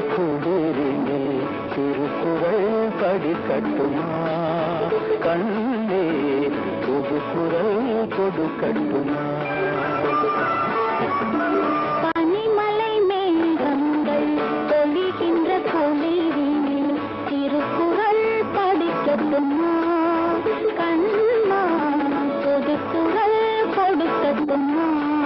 குடிரினில் திருக்குறள் படிக்கட்டுமா கண்ணே புது குரல் கொடுக்கட்டுமா பனிமலை மேகங்கள் பொழிகின்ற குளிரில் திருக்குறள் படிக்கட்டுமா கண்ணா பொது குரல் கொடுக்கட்டுமா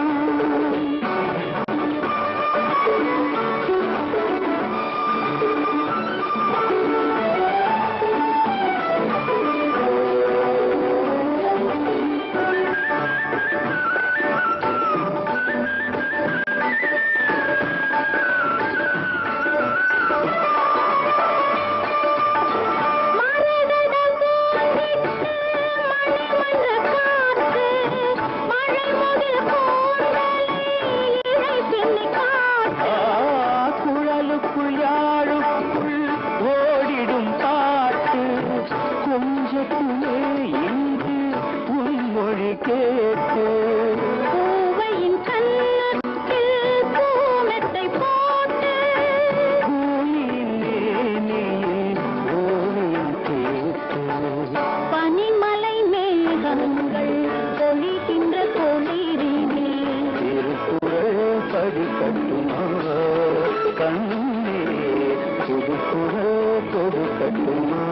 மரகதம் பூத்திட்டு மணிமன்ற காற்று மழைமுகில் கூந்தலில் இழை பின்னி காற்று ஆ, குழலுக்குள் யாழுக்குள் ஓடிடும் பாட்டு கொஞ்சத்துமே இன்று உன்மொழி கேட்டு பூவையின் கன்னத்தில் பூமெத்தை போட்டு பூமியின் மேனியில் ஓவியம் கேட்டு பனிமலை மேகங்கள் பொழிகின்ற குளிரினில் திருக்குறள் படிக்கட்டுமா கண்ணே புது குரல் கொடுக்கட்டுமா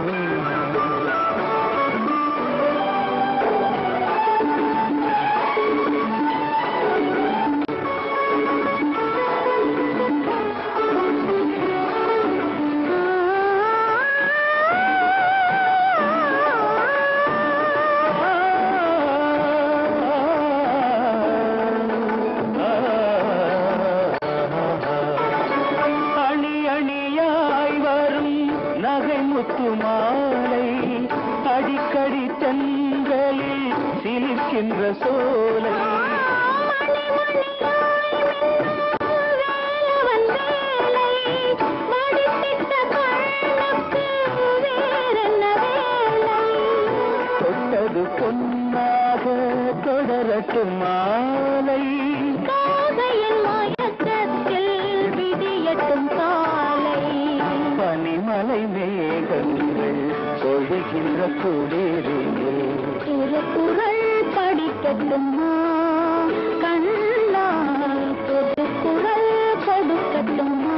அணி அணியாய் வரும் நகை முத்து மாலை அடிக்கடி தென்றலில் சிலிர்க்கின்ற சோலை மணி மணியாய் மின்னும் வேலவன் வேலை மடித்திட்ட கண்ணுக்கு வேறென்ன வேலை தொட்டது பொன்னாக தொடரட்டும் மாலை காதையின் மயக்கத்தில் விடியட்டும் காலை பனிமலை மேகங்கள் பொழிகின்ற குளிரில் திருக்குறள் படிக்கட்டுமா கண்ணா பொது குரல் கொடுக்கட்டுமா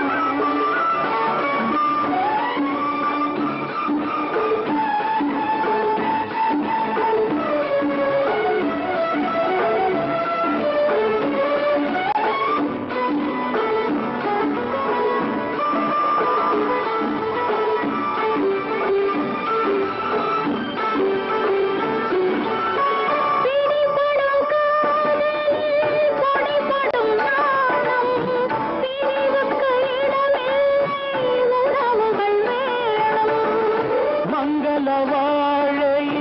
பிடிபடும் காதலில் பொடிபடும் நாணம் பிரிவுக்கு இடமில்லை உறவுகள் வேணும் மங்கள வாழையில்